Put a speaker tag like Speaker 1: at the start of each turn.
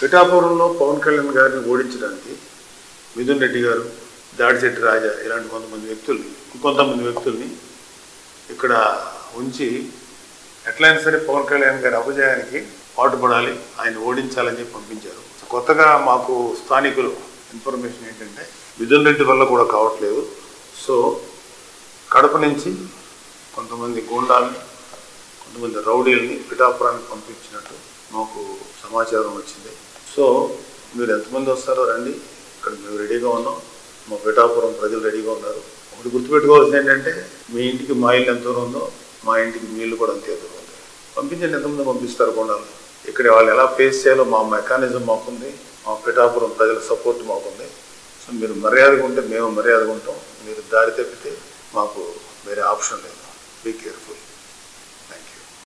Speaker 1: పిఠాపురంలో పవన్ కళ్యాణ్ గారిని ఓడించడానికి మిథున్ రెడ్డి గారు దాడిశెట్టి రాజా ఇలాంటి కొంతమంది వ్యక్తుల్ని ఇంకొంతమంది వ్యక్తుల్ని ఇక్కడ ఉంచి ఎట్లయినా సరే పవన్ కళ్యాణ్ గారి అపజయానికి పాటుపడాలి ఆయన ఓడించాలని చెప్పి పంపించారు కొత్తగా మాకు స్థానికులు ఇన్ఫర్మేషన్ ఏంటంటే మిథున్ రెడ్డి వల్ల కూడా కావట్లేదు సో కడప నుంచి కొంతమంది గూండాల్ని కొంతమంది రౌడీల్ని పిఠాపురానికి పంపించినట్టు మాకు సమాచారం వచ్చింది సో మీరు ఎంతమంది వస్తారో రండి ఇక్కడ మేము రెడీగా ఉన్నాం మా పిఠాపురం ప్రజలు రెడీగా ఉన్నారు ఒకటి గుర్తుపెట్టుకోవాల్సింది ఏంటంటే మీ ఇంటికి మా ఇల్లు ఎంత దూరం ఉందో మా ఇంటికి మీ ఇల్లు కూడా అంతే దూరం ఉంది పంపించండి ఎంతమంది పంపిస్తారు గూండాలు ఇక్కడ వాళ్ళు ఎలా ఫేస్ చేయాలో మా మెకానిజం మాకుంది మా పిఠాపురం ప్రజల సపోర్ట్ మాకుంది సో మీరు మర్యాదగా ఉంటే మేము మర్యాదగా ఉంటాం మీరు దారి తప్పితే మాకు వేరే ఆప్షన్ లేదు బీ కేర్ఫుల్